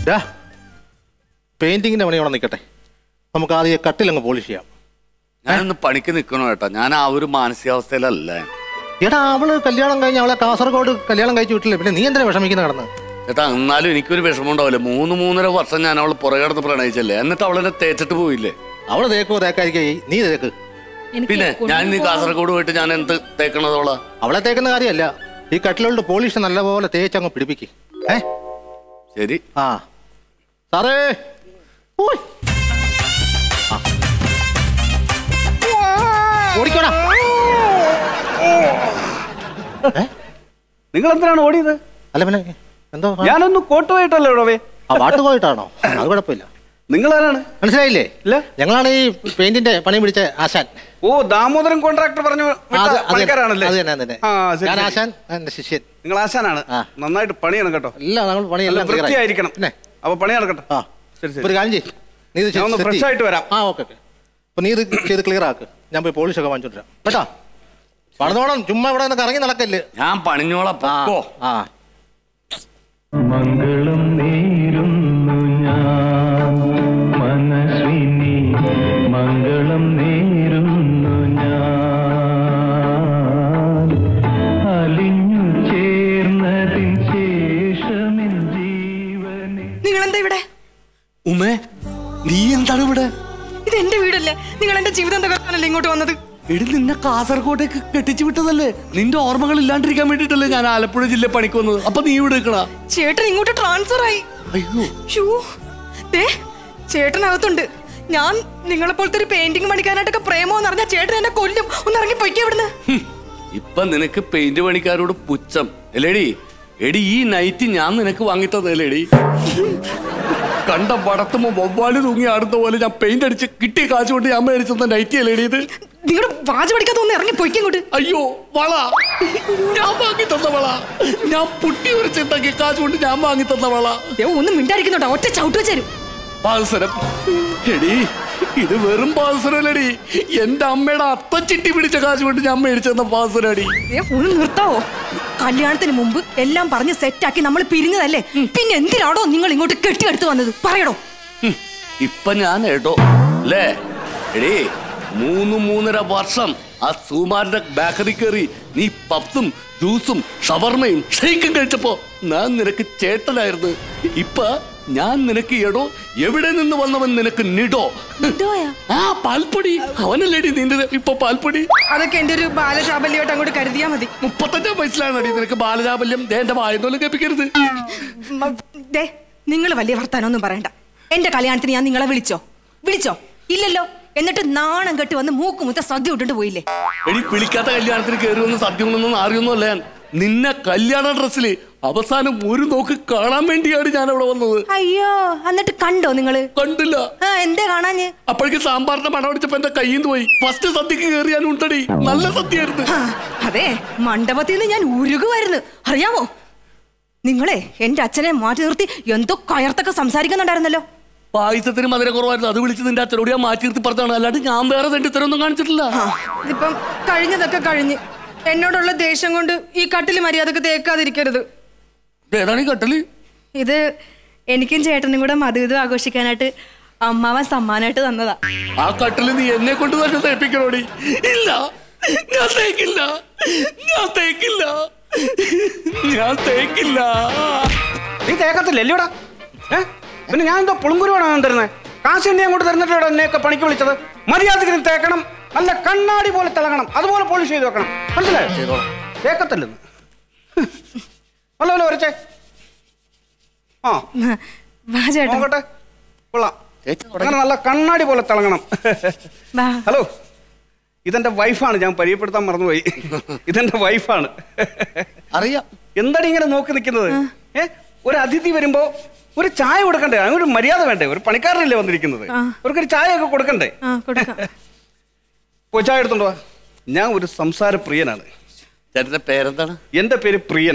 പെയിന്റിങ്ങിന്റെ പണി അവിടെ നിൽക്കട്ടെ നമുക്ക് ആദ്യം കട്ടിലങ്ങ് പോളിഷ് ചെയ്യാം ഞാനൊന്ന് പണിക്ക് നിൽക്കണോ ഏട്ടാ ഞാൻ ആ ഒരു മാനസികാവസ്ഥയിലല്ല എടാ അവള് കല്യാണം കഴിഞ്ഞ് അവളെ കാസർഗോഡ് കല്യാണം കഴിച്ചു വിട്ടില്ലേ പിന്നെ നീ എന്തിനാ വിഷമിക്കുന്ന കടന്ന് ചേട്ടാ എന്നാലും എനിക്കൊരു വിഷമം ഉണ്ടാവില്ല മൂന്ന് മൂന്നര വർഷം ഞാൻ അവൾ പുറകെ കിടന്ന് പ്രണയിച്ചല്ലേ എന്നിട്ട് അവളെന്നെ തേച്ചിട്ട് പോയില്ലേ അവള് തേക്കോ തേക്കായിരിക്കേ നീ തേക്ക് പിന്നെ ഞാൻ ഇനി കാസർഗോഡ് പോയിട്ട് ഞാൻ എന്ത് തേക്കണതോളാ അവളെ തേക്കുന്ന കാര്യമല്ല ഈ കട്ടിലോട്ട് പോളിഷ് നല്ലപോലെ തേച്ചങ്ങ് പിടിപ്പിക്ക് ഏ ശരി ആ സാറേ ഓയ്. ആ. ഓടിക്കോടാ ഏ? നിങ്ങൾ എന്തിനാണ് ഓടിയത് അല്ല പിന്നെ എന്തോ ആ, ഞാനൊന്ന് കോട്ടുമായിട്ടല്ലേ ഇവിടെ ആ പാട്ട് പോയിട്ടാണോ അത് കുഴപ്പമില്ല നിങ്ങൾ ആരാണ് മനസ്സിലായില്ലേ ഇല്ല ഞങ്ങളാണ് ഈ പെയിന്റിന്റെ പണി പിടിച്ച ആശാൻ ഓ ദാമോദരൻ കോൺട്രാക്ടർ പറഞ്ഞു വിട്ട അത് അത് പണിക്കാരാണല്ലേ അത് തന്നെ അത് തന്നെ ആ ശരി, ഞാൻ ശരി. ആശാൻ എന്റെ ശിഷ്യൻ നിങ്ങൾ ആശാനാണ് ആ. നന്നായിട്ട് പണിയാണ് കേട്ടോ എല്ലാം നമ്മൾ നല്ല പണിയെല്ലാം clear ആയി. വൃത്തിയായിരിക്കണം പിന്നെ അപ്പൊ പണി നടക്കട്ടെ ആ ശരി, ശരി. ഒരു കാര്യം ചെയ്യ് നീ ഇത് ഞാൻ ഒന്ന് set fresh ചെയ്യ്. ആയിട്ട് വരാം. ആ ഓക്കെ ഓക്കെ അപ്പൊ നീ ഇത് ചെയ്ത് ക്ലിയർ ആക്ക് ഞാൻ പോയി പോളിഷ് ഒക്കെ വാങ്ങിച്ചോണ്ടിരാം കേട്ടാ പണിതോളം ചുമ്മാ ഇവിടെ നിന്ന് കറങ്ങി നടക്കല്ലേ ഞാൻ പണിഞ്ഞോളാം ആ പൊക്കോ ആ മംഗളം നേരുന്നു ഞാൻ മനസ്വിനി മംഗളം നേരുന്നു ഞാൻ അലിഞ്ഞു ചേർന്നതിൻ ശേഷമിൻ ജീവനെ നിങ്ങൾ എന്താ ഇവിടെ ഉമേ നീ എന്താണ് ഇവിടെ ഇത് എന്റെ വീടല്ലേ നിങ്ങൾ എന്റെ ജീവിതം തകർക്കാനല്ലേ ഇങ്ങോട്ട് വന്നത് എടി നിന്നെ കാസർഗോട്ടേക്ക് കെട്ടിച്ചു വിട്ടതല്ലേ നിന്റെ ഓർമ്മകൾ ഇല്ലാണ്ടിരിക്കാൻ വേണ്ടിട്ടല്ലേ ഞാൻ ആലപ്പുഴ ജില്ല പണിക്ക് വന്നത് അപ്പൊ നീ ഇവിടെ നിൽക്കണ ചേട്ടൻ ഇങ്ങോട്ട് ട്രാൻസ്ഫർ ആയി അയ്യോ ഷൂ ദേ ചേട്ടനകത്തുണ്ട് ഞാൻ നിങ്ങളെ പോലത്തെ ഒരു പെയിന്റിംഗ് പണിക്കാനായിട്ടൊക്കെ പ്രേമോ എന്ന് പറഞ്ഞാൽ ചേട്ടൻ എന്നെ കൊല്ലും ഒന്ന് ഇറങ്ങി പൊയ്ക്കേ ഇവിടുന്ന് ഹും, ഇപ്പൊ നിനക്ക് പെയിന്റ് പണിക്കാരോട് പുച്ഛം അല്ലേടി എടി ഈ നൈറ്റ് ഞാൻ നിനക്ക് വാങ്ങിത്തതല്ലേടി കണ്ട പടത്തുമ്പോ വവ്വാല് തൂങ്ങി ആടുന്ന പോലെ ഞാൻ പെയിന്റ് അടിച്ച് കിട്ടിയ കാശ് കൊണ്ട് ഞാൻ മേടിച്ചെന്ന നൈറ്റി അല്ലേടി ഇത് നിങ്ങളുടെ വാജ് പഠിക്കാത്ത ഒന്ന് ഇറങ്ങി പൊയ്ക്കേ ഇങ്ങോട്ട് അയ്യോ വള ഞാൻ വാങ്ങി തന്ന വള ഞാൻ പുട്ടി ഉരച്ചുണ്ടാക്കിയ കാശ് കൊണ്ട് ഞാൻ വാങ്ങി തന്ന വള ദേ, ഒന്നും മിണ്ടായിരിക്കുന്നുണ്ടോ ഒറ്റ ചവിട്ട് വെച്ചേരും പാൽസരം എടി ഇത് വെറും പാൽസരല്ലടി എന്റെ അമ്മയുടെ അത്തച്ചിട്ടി പിടിച്ച കാശ് കൊണ്ട് ഞാൻ മേടിച്ചെന്ന പാൽസരടി ദേ, ഒന്ന് നിർത്താവോ കല്യാണത്തിന് മുമ്പ് എല്ലാം പറഞ്ഞ് സെറ്റാക്കി നമ്മൾ പിരിഞ്ഞതല്ലേ പിന്നെ എന്തിനാണോ നിങ്ങൾ ഇങ്ങോട്ട് കെട്ടിയെടുത്ത് വന്നത് പറയടോ ഹും, ഇപ്പൊ ഞാൻ എടോ അല്ലേ എടേ മൂന്ന് മൂന്നര വർഷം ആ സുമാറിന്റെ ബേക്കറി കയറി നീ പപ്സും ജ്യൂസും ഷവർമയും ഷെയ്ക്കും കഴിച്ചപ്പോ ഞാൻ നിനക്ക് ചേട്ടനായിരുന്നു ഇപ്പൊ ഞാൻ നിനക്ക് എടോ എവിടെ നിന്ന് വന്നവൻ നിനക്ക് നിടോ ഇതോയാ ആ പാൽപ്പൊടി അവനല്ലേടി നിന്റെ ഇപ്പൊ പാൽപ്പൊടി അതൊക്കെ എന്റെ ഒരു ബാലചാബല്യമായിട്ട് അങ്ങോട്ട് കരുതിയാ മതി മുപ്പത്തഞ്ചാം വയസ്സിലാണടി നിനക്ക് ബാലചാബല്യം ദേ എന്റെ വായനോലും കേൾപ്പിക്കരുത് മ- ദേ നിങ്ങൾ വലിയ വർത്താനൊന്നും പറയണ്ട എന്റെ കല്യാണത്തിന് ഞാൻ നിങ്ങളെ വിളിച്ചോ വിളിച്ചോ ഇല്ലല്ലോ എന്നിട്ട് നാണം കെട്ട് വന്ന് മൂക്ക് മുത്ത സദ്യ ഇട്ടിട്ട് പോയില്ലേ എടി വിളിക്കാത്ത കല്യാണത്തിന് കയറി വന്ന് സദ്യമൊന്നും അറിയൊന്നും അല്ല ഞാൻ നിന്നെ കല്യാണ ഡ്രസ്സില് അവസാനം ഒരു നോക്ക് കാണാൻ വേണ്ടിയാണ് ഞാൻ അവിടെ വന്നത് അയ്യോ എന്നിട്ട് കണ്ടോ നിങ്ങള് കണ്ടില്ല ആ എന്തേ കാണാഞ്ഞ് അപ്പോഴേക്ക് സാമ്പാറിന്റെ മണം അടിച്ചപ്പോ എന്റെ കയ്യിൽ നിന്ന് പോയി ഫസ്റ്റ് സദ്യക്ക് കയറി ഞാൻ ഉണ്ടടി നല്ല സദ്യയായിരുന്നു ആ, അതെ മണ്ഡപത്തിൽ നിന്ന് ഞാൻ ഉരുകുമായിരുന്നു അറിയാമോ നിങ്ങളെ എന്റെ അച്ഛനെ മാറ്റി നിർത്തി എന്തോ കയർത്തൊക്കെ സംസാരിക്കുന്നുണ്ടായിരുന്നല്ലോ പായസത്തിന് മധുര കുറവായിരുന്നു അത് വിളിച്ച് നിന്റെ അച്ഛനോട് ഞാൻ മാറ്റി നിർത്തി പറഞ്ഞാണ് അല്ലാണ്ട് ഞാൻ വേറെ തന്റെ ഇത്തരമൊന്നും കാണിച്ചിട്ടില്ല ആ, ഇതിപ്പം കഴിഞ്ഞതൊക്കെ കഴിഞ്ഞ് എന്നോടുള്ള ദേഷ്യം കൊണ്ട് ഈ കട്ടില് മര്യാദക്ക് തേക്കാതിരിക്കരുത് ഏതാണ് ഈ കട്ടല് ഇത് എനിക്കും ചേട്ടനും കൂടെ മധുവിധം ആഘോഷിക്കാനായിട്ട് അമ്മാവൻ സമ്മാനമായിട്ട് തന്നതാ ആ കട്ടല് നീ എന്നെ കൊണ്ട് തന്നെ തേപ്പിക്കണോടി ഇല്ല ഞാൻ തേക്കില്ല ഞാൻ തേക്കില്ല ഞാൻ തേക്കില്ല നീ തേക്കത്തില്ല അല്ലയോടാ ഏ പിന്നെ ഞാൻ എന്തോ പുളുങ്കുരുവാണോ ഞാൻ തരുന്നത് കാശ് എന്നെ അങ്ങോട്ട് തരുന്നിട്ടോ എന്നെയൊക്കെ പണിക്ക് വിളിച്ചത് മര്യാദക്ക് നീ തേക്കണം നല്ല കണ്ണാടി പോലെ തിളങ്ങണം അതുപോലെ പോളിഷ് ചെയ്ത് വെക്കണം മനസ്സിലായോ തേക്കത്തില്ലെന്ന് അല്ല അല്ല വരച്ചേ ആ വാ ചേട്ടാ നോക്കട്ടെ കൊള്ളാം അങ്ങനെ നല്ല കണ്ണാടി പോലെ തിളങ്ങണം വാ ഹലോ ഇതെന്റെ വൈഫാണ് ഞാൻ പരിചയപ്പെടുത്താൻ മറന്നുപോയി ഇതെന്റെ വൈഫാണ് അറിയാം എന്താണ് ഇങ്ങനെ നോക്കി നിൽക്കുന്നത് ഏ ഒരു അതിഥി വരുമ്പോ ഒരു ചായ കൊടുക്കണ്ടേ അങ്ങനെ ഒരു മര്യാദ വേണ്ടേ ഒരു പണിക്കാരനല്ലേ വന്നിരിക്കുന്നത് ആ. അവർക്കൊരു ചായ ഒക്കെ കൊടുക്കണ്ടേ ആ കൊടുക്കാം പോയി ചായ എടുത്തോണ്ട് വാ ഞാൻ ഒരു സംസാര പ്രിയനാണ് ചേട്ടന്റെ പേരെന്താണ് എന്റെ പേര് പ്രിയൻ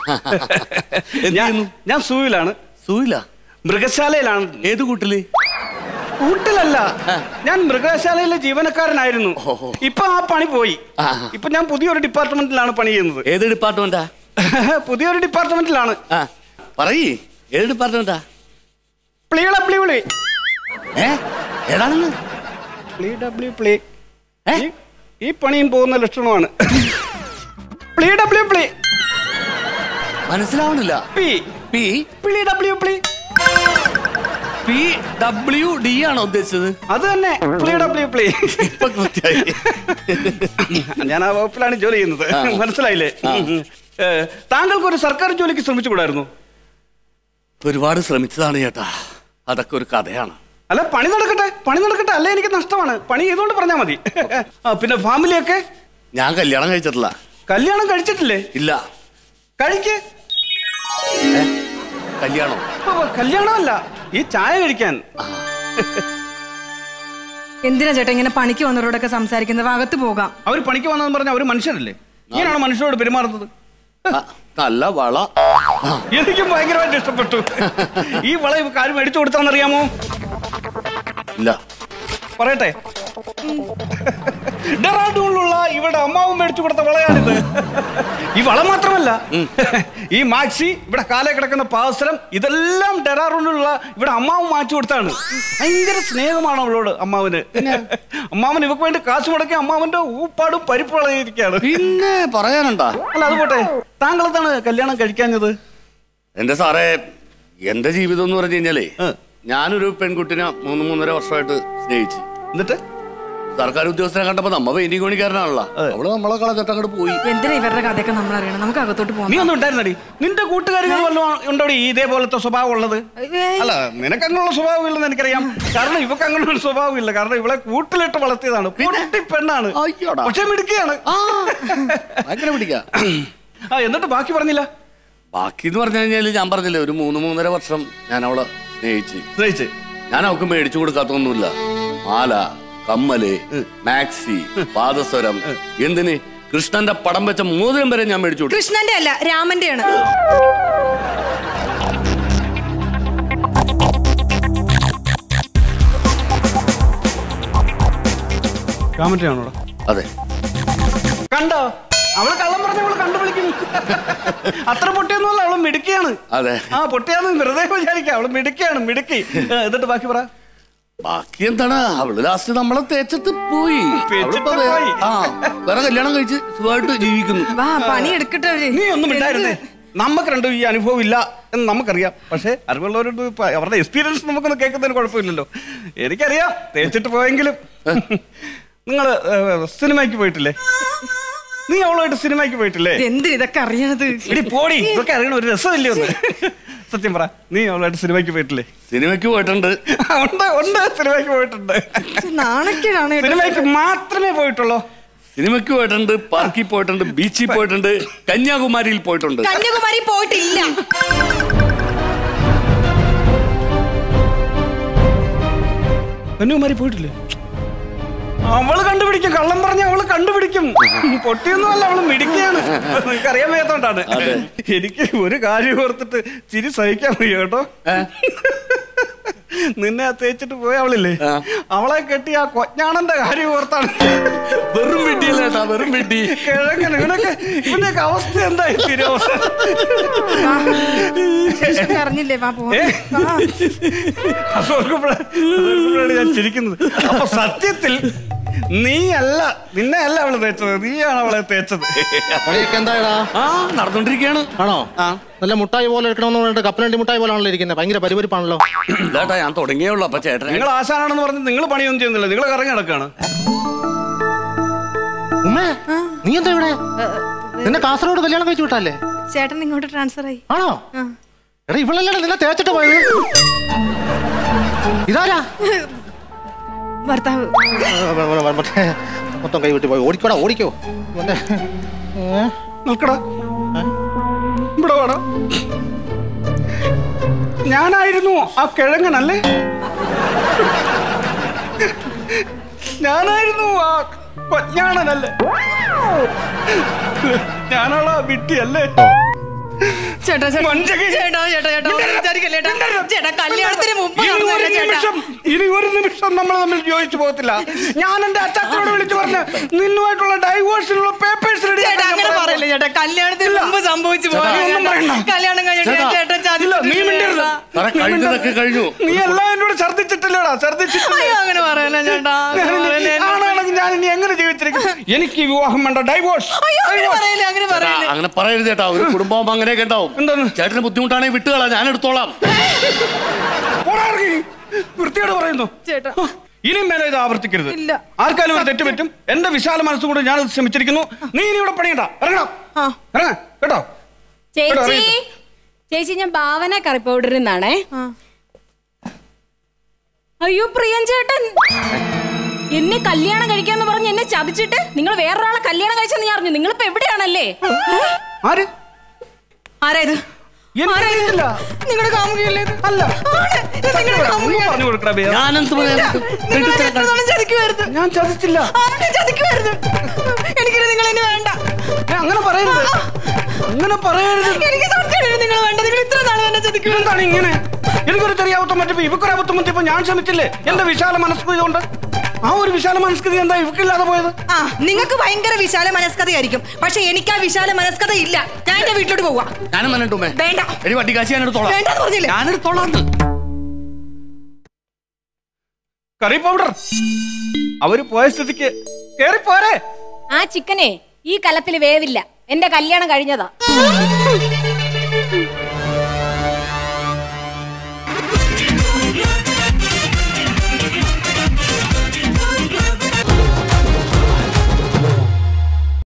ഞാൻ ഞാൻ സൂവിലാണ് സൂയില്ല മൃഗശാലയിലാണ് ഏത് കൂട്ടില് കൂട്ടിലല്ല ഞാൻ മൃഗശാലയിലെ ജീവനക്കാരനായിരുന്നു ഓഹോ. ഇപ്പൊ ആ പണി പോയി ആ. ഇപ്പൊ ഞാൻ പുതിയൊരു ഡിപ്പാർട്ട്മെന്റിലാണ് പണി ചെയ്യുന്നത് ഏത് ഡിപ്പാർട്ട്മെന്റാ പുതിയൊരു ഡിപ്പാർട്ട്മെന്റിലാണ് ആ പറയ് ഏത് ഡിപ്പാർട്ട്മെന്റാ പ്ലീള പ്ലീ വിളി ഏ ഏതാണെന്ന് പ്ലീ ഡബ്ല്യു പ്ലീ ഏ? ഈ- ഈ പണിയും പോകുന്ന ലക്ഷണമാണ് പ്ലീ ഡബ്ല്യു പ്ലീ മനസ്സിലാവണില്ല പി പി പ്ലീ ഡബ്ല്യു പ്ലീ പി ഡബ്ല്യു ഡി ആണോ ഉദ്ദേശിച്ചത് അത് തന്നെ പ്ലീ ഡബ്ല്യു പ്ലീ ഇപ്പൊ കൃത്യമായി ഞാൻ ആ വകുപ്പിലാണ് ജോലി ചെയ്യുന്നത് മനസ്സിലായില്ലേ ഏ, താങ്കൾക്ക് ഒരു സർക്കാർ ജോലിക്ക് ശ്രമിച്ചുകൂടായിരുന്നു ഒരുപാട് ശ്രമിച്ചതാണ് ചേട്ടാ അതൊക്കെ ഒരു കഥയാണ് അല്ല പണി നടക്കട്ടെ പണി നടക്കട്ടെ അല്ല എനിക്ക് നഷ്ടമാണ് പണി ചെയ്തുകൊണ്ട് പറഞ്ഞാൽ മതി ആ, പിന്നെ ഫാമിലിയൊക്കെ ഞാൻ കല്യാണം കഴിച്ചിട്ടില്ല കല്യാണം കഴിച്ചിട്ടില്ലേ ഇല്ല കഴിക്ക് ഏ? കല്യാണം ഓ, കല്യാണമല്ല ഈ ചായ കഴിക്കാൻ എന്തിനാ ചേട്ടാ ഇങ്ങനെ പണിക്ക് വന്നവരോടൊക്കെ സംസാരിക്കുന്നത് അകത്ത് പോകാം അവർ പണിക്ക് വന്നതെന്ന് പറഞ്ഞാൽ അവർ മനുഷ്യരല്ലേ ഇങ്ങനെയാണ് മനുഷ്യരോട് പെരുമാറുന്നത് ആ, നല്ല വള ആ, എനിക്കും ഭയങ്കരമായിട്ട് ഇഷ്ടപ്പെട്ടു ഈ വള ഇവർക്ക് ആരും മേടിച്ചു കൊടുത്താന്നറിയാമോ ഇല്ല പറയട്ടെ ഡെറാഡൂണിലുള്ള ഇവിടെ അമ്മാവും മേടിച്ചു കൊടുത്ത വളയാണിത് ഈ വള മാത്രമല്ല ഈ മാക്സി ഇവിടെ കാലേ കിടക്കുന്ന പാവസരം ഇതെല്ലാം ഡെറാറൂണിലുള്ള ഇവിടെ അമ്മാവും മാറ്റി കൊടുത്താണ് ഭയങ്കര സ്നേഹമാണ് അവളോട് അമ്മാവന് അമ്മാവൻ ഇവക്ക് വേണ്ടി കാശ് മുടക്കി അമ്മാവന്റെ ഊപ്പാടും പരിപ്പ് വളയിരിക്കുകയാണ് പിന്നെ പറയാനുണ്ടാ അല്ല അത് പോട്ടെ താങ്കൾ എന്താണ് കല്യാണം കഴിക്കാഞ്ഞത് എന്റെ സാറേ എന്റെ ജീവിതം എന്ന് പറഞ്ഞു കഴിഞ്ഞാലേ ഏ. ഞാനൊരു പെൺകുട്ടിനെ മൂന്ന് മൂന്നര വർഷമായിട്ട് സ്നേഹിച്ചു എന്നിട്ട് സർക്കാർ ഉദ്യോഗസ്ഥനെ കണ്ടപ്പോ നമ്മ പെയിന്റിംഗ് പണിക്കാരനാണല്ലോ അവള് നമ്മളെ കളഞ്ഞിട്ട് അങ്ങോട്ട് പോയി എന്തിനാ ഇവരുടെ കഥയൊക്കെ നമ്മൾ അറിയണം നമുക്ക് അകത്തോട്ട് നീ പോകാം ഒന്നും ഉണ്ടായിരുന്നടി നിന്റെ കൂട്ടുകാരികൾ വല്ലതും ഉണ്ടോടി ഇതേപോലത്തെ സ്വഭാവം ഉള്ളത് അല്ല നിനക്ക് അങ്ങനെയുള്ള സ്വഭാവം ഇല്ലെന്ന് എനിക്കറിയാം കാരണം ഇവക്ക് അങ്ങനെ ഒരു സ്വഭാവം ഇല്ല കാരണം ഇവളെ കൂട്ടിലിട്ട് വളർത്തിയതാണ് പൊട്ടി പെണ്ണാണ് അയ്യോടാ. പക്ഷെ മിടുക്കിയാണ് ഭയങ്കര പിടിക്ക ആ എന്നിട്ട് ബാക്കി പറഞ്ഞില്ല ബാക്കി എന്ന് പറഞ്ഞു കഴിഞ്ഞാല് ഞാൻ പറഞ്ഞില്ലേ ഒരു മൂന്ന് മൂന്നര വർഷം ഞാൻ അവളെ സ്നേഹിച്ച് സ്നേഹിച്ച് ഞാൻ അവൾക്ക് മേടിച്ചു കൊടുക്കാത്തൊന്നുമില്ല മാല കമ്മല് മാക്സി പാദസ്വരം എന്തിന് കൃഷ്ണന്റെ പടം വെച്ച മോതിരം വരെ ഞാൻ മേടിച്ചു കൊടുത്തു കൃഷ്ണന്റെ അല്ല രാമന്റെയാണ് രാമന്റെ ആണോടാ അതെ കണ്ടോ അവള് കള്ളം പറഞ്ഞ അവള് കണ്ടുപിടിക്കും അത്ര പൊട്ടിയൊന്നുമല്ല അവള് മിടുക്കിയാണ് അതെ ആ പൊട്ടിയാന്ന് വെറുതെ വിചാരിക്കാം അവള് മിടുക്കിയാണ് മിടുക്കി ആ, എന്നിട്ട് ബാക്കി പറ ബാക്കി എന്താണ് അവള് ലാസ്റ്റ് നമ്മളെ തേച്ചിട്ട് പോയി അവളിപ്പോ തേച്ചിട്ട് വേ- പോയി. ആ വേറെ കല്യാണം കഴിച്ച് സുഖമായിട്ട് ജീവിക്കുന്നു വാ പണി എടുക്കട്ടെ അവര്. നീ ഒന്നും ഉണ്ടായിരുന്നേ നമുക്ക് രണ്ടും ഈ അനുഭവം ഇല്ല എന്ന് നമുക്കറിയാം പക്ഷേ അറിവുള്ളവരോട് ഇപ്പൊ അവരുടെ എക്സ്പീരിയൻസ് നമുക്കൊന്നും കേൾക്കുന്നതിന് കുഴപ്പമില്ലല്ലോ എനിക്കറിയാം തേച്ചിട്ട് പോയെങ്കിലും നിങ്ങൾ സിനിമയ്ക്ക് പോയിട്ടില്ലേ നീ അവളുമായിട്ട് സിനിമയ്ക്ക് പോയിട്ടില്ലേ എന്തിന് ഇതൊക്കെ അറിയണത് എടി പോടി ഇതൊക്കെ അറിയണ ഒരു രസമില്ലേ ഒന്ന് സത്യം പറ നീ അവളുമായിട്ട് സിനിമയ്ക്ക് പോയിട്ടില്ലേ സിനിമയ്ക്ക് പോയിട്ടുണ്ട് ഉണ്ട് ഉണ്ട് സിനിമയ്ക്ക് പോയിട്ടുണ്ട് നാണക്കേടാണ് കേട്ടോ. സിനിമയ്ക്ക് മാത്രമേ പോയിട്ടുള്ളൂ സിനിമയ്ക്ക് പോയിട്ടുണ്ട് പാർക്കിൽ പോയിട്ടുണ്ട് ബീച്ചിൽ പോയിട്ടുണ്ട് കന്യാകുമാരിയിൽ പോയിട്ടുണ്ട് കന്യാകുമാരി പോയിട്ടില്ല കന്യാകുമാരി പോയിട്ടില്ലേ അവള് കണ്ടുപിടിക്കും കള്ളം പറഞ്ഞ അവള് കണ്ടുപിടിക്കും പൊട്ടിയൊന്നും അല്ല അവള് മിടിക്കുകയാണ് നിനക്ക് അറിയാൻ വയ്യാത്തോണ്ടാണ് എനിക്ക് ഒരു കാര്യം ഓർത്തിട്ട് ചിരി സഹിക്കാൻ വയ്യ കേട്ടോ നിന്നെ ആ തേച്ചിട്ട് പോയ അവളില്ലേ ആ. അവളെ കെട്ടി ആ കൊഞ്ഞാണന്റെ കാര്യം ഓർത്താണ് വെറും വിട്ടിയല്ലേട്ടാ വെറും വിട്ടി കിഴങ്ങനെ ഇവനൊക്കെ ഇവന്റെയൊക്കെ അവസ്ഥ എന്തായി തീരും ശേഷം അറിഞ്ഞില്ലേ വാ പോ ഏ? അതോർക്കുമ്പോഴാ- അതോർക്കുമ്പോഴാണ് ഞാൻ ചിരിക്കുന്നത് അപ്പൊ സത്യത്തിൽ നീയല്ല നിന്നെ അല്ല അവള് തേച്ചത് നീയാണ് അവളെ തേച്ചത് പണിയൊക്കെ എന്തായടാ ആ നടന്നോണ്ടിരിക്കയാണ് ആണോ ആ. നല്ല മുട്ടായി പോലെ ഇരിക്കണമെന്ന് പറഞ്ഞിട്ട് കപ്പലണ്ടി മുട്ടായി പോലെ ആണല്ലോ ഇരിക്കുന്നത് ഭയങ്കര പരിപരിപ്പാണല്ലോ ഇല്ലാട്ടാ ഞാൻ തുടങ്ങിയുള്ളൂ അപ്പൊ ചേട്ടൻ നിങ്ങൾ ആശാനാണെന്ന് പറഞ്ഞ് നിങ്ങൾ പണിയൊന്നും ചെയ്യുന്നില്ല നിങ്ങൾ കറങ്ങി നടക്കാണ് ഉമ്മേ നീ എന്താ ഇവിടെ നിന്നെ കാസർഗോഡ് കല്യാണം കഴിച്ചു വിട്ടല്ലേ ചേട്ടൻ ഇങ്ങോട്ട് ട്രാൻസ്ഫർ ആയി ആണോ ആ. എടാ ഇവളല്ലേ നിന്നെ തേച്ചിട്ട് പോയത് ഇതാരാ ഭർത്താവ് മറ്റേ മൊത്തം കൈ വിട്ട് പോയി ഓടിക്കോടാ ഓടിക്കോ ഇവന്റെ, ഏ? നിൽക്കടാ ഇവിടെ വേണം ഞാനായിരുന്നു ആ കിഴങ്ങനല്ലേ ഞാനായിരുന്നു ആ കൊഞ്ഞാണനല്ലേ ഞാനാളാ വിട്ടിയല്ലേ ചേട്ടാ ചേട്ടാ മഞ്ചകി. ചേട്ടാ ചേട്ടാ ചേട്ടാ ഒന്നും വിചാരിക്കല്ലേ ചേട്ടാ ചേട്ടാ കല്യാണത്തിന് മുമ്പ് ഇനി ഒരു നടന്നതല്ലേ ചേട്ടാ നിമിഷം ഇനി ഒരു നിമിഷം നമ്മൾ തമ്മിൽ യോജിച്ചു പോകത്തില്ല ഞാൻ എന്റെ അച്ഛനോട് വിളിച്ചു പറഞ്ഞ നിന്നുമായിട്ടുള്ള ഡൈവോഴ്സിനുള്ള പേപ്പേഴ്സ് റെഡി ചേട്ടാ അങ്ങനെ പറയല്ലേ ചേട്ടാ കല്യാണത്തിന് ഇല്ല. മുമ്പ് സംഭവിച്ചു ചേട്ടാ, പോയി ഒന്നും പറയണ്ട. കല്യാണം കഴിഞ്ഞിട്ട് ചേട്ടാ, ചേട്ടൻ ഇല്ല, നീ മിണ്ടരുത്. സാറേ കഴിഞ്ഞതൊക്കെ കഴിഞ്ഞു നീ എല്ലാം എന്നോട് ഛർദ്ദിച്ചിട്ടില്ലടാ ഛർദ്ദിച്ചിട്ടില്ല അയ്യോ അങ്ങനെ പറയല്ല ചേട്ടാ അങ്ങനെ പറയല്ലേ. ആണാണെങ്കിൽ ഞാൻ ഇനി എങ്ങനെ ജീവിച്ചിരിക്കും എനിക്ക് ഈ വിവാഹം വേണ്ട ഡൈവോഴ്സ് അയ്യോ അങ്ങനെ പറയല്ലേ അങ്ങനെ ചേട്ടാ, പറയല്ലേ അങ്ങനെ പറയരുത് ചേട്ടാ ഒരു കുടുംബം അങ്ങനെയൊക്കെ ഉണ്ടാവും എന്താണ്? ചേട്ടന് ബുദ്ധിമുട്ടാണെങ്കിൽ വിട്ടുകളാ ഞാൻ എടുത്തോളാം വൃത്തിയോട് പറയുന്നു ചേട്ടാ ഇനി മേലെ ഇത് ആവർത്തിക്കരുത് ഇല്ല. ആർക്കാലും ഒരു തെറ്റ് പറ്റും എന്റെ വിശാല മനസ്സുകൊണ്ട് ഞാൻ ശ്രമിച്ചിരിക്കുന്നു നീ ഇനി ഇവിടെ പണിയണ്ട ഇറങ്ങണം ആ. ഇറങ്ങ കേട്ടോ ചേച്ചി ചേച്ചി ഞാൻ ഭാവന കറി പൗഡറിൽ നിന്നാണേ ആ. അയ്യോ പ്രിയൻ ചേട്ടൻ എന്നെ കല്യാണം കഴിക്കാന്ന് പറഞ്ഞ് എന്നെ ചതിച്ചിട്ട് നിങ്ങൾ വേറൊരാളെ കല്യാണം കഴിച്ചെന്ന് ഞാൻ അറിഞ്ഞു നിങ്ങളിപ്പോ എവിടെയാണല്ലേ ആര് ആരാ ഇത് എനിക്കറിയില്ല. നിങ്ങളുടെ കാമുകയല്ലേ ഇത്? അല്ല. ആണ്. ഇത് നിങ്ങളുടെ ഒന്ന് കാമുകയാണ്. പറഞ്ഞു കൊടുക്കടാ ബേ. ഞാനെന്ത് പറയാൻ നിങ്ങൾ എന്നെ എത്ര നാളും ചതിക്കുമായിരുന്നു. ഞാൻ ചതിച്ചില്ല ആണ് ചതിക്കുമായിരുന്നു. എനിക്കിനി നിങ്ങൾ എന്നെ വേണ്ട ഞാൻ അങ്ങനെ പറയരുത് അങ്ങനെ പറയരുത് എനിക്ക് സത്യമായിട്ട് നിങ്ങൾ വേണ്ട നിങ്ങൾ ഇത്ര നാളും എന്നെ ചതിക്കുമായിരുന്നു എന്താണ് ഇങ്ങനെ എനിക്കൊരു ചെറിയ അബദ്ധം പറ്റിയപ്പോ ഇവക്കൊരു അബദ്ധം പറ്റിയപ്പോ ഞാൻ ശ്രമിച്ചില്ലേ എന്റെ വിശാല മനസ്കൃതി കൊണ്ട് ആ ഒരു വിശാല മനസ്കൃതി എന്താ ഇവക്കില്ലാതെ പോയത് ആ നിങ്ങൾക്ക് ഭയങ്കര വിശാല മനസ്കതയായിരിക്കും പക്ഷെ എനിക്ക് ആ വിശാല മനസ്കത ഇല്ല ഞാൻ എന്റെ വീട്ടിലോട്ട് പോവാ ഞാനും വന്നിട്ടുമേ വേണ്ട എടി വട്ടിക്കാശി ഞാൻ എടുത്തോളാം വേണ്ടെന്ന് പറഞ്ഞില്ലേ ഞാൻ എടുത്തോളാം കറി പൗഡർ അവര് പോയ സ്ഥിതിക്ക് കേറി പോരെ ആ ചിക്കനെ ഈ കലത്തിൽ വേവില്ല എന്റെ കല്യാണം കഴിഞ്ഞതാ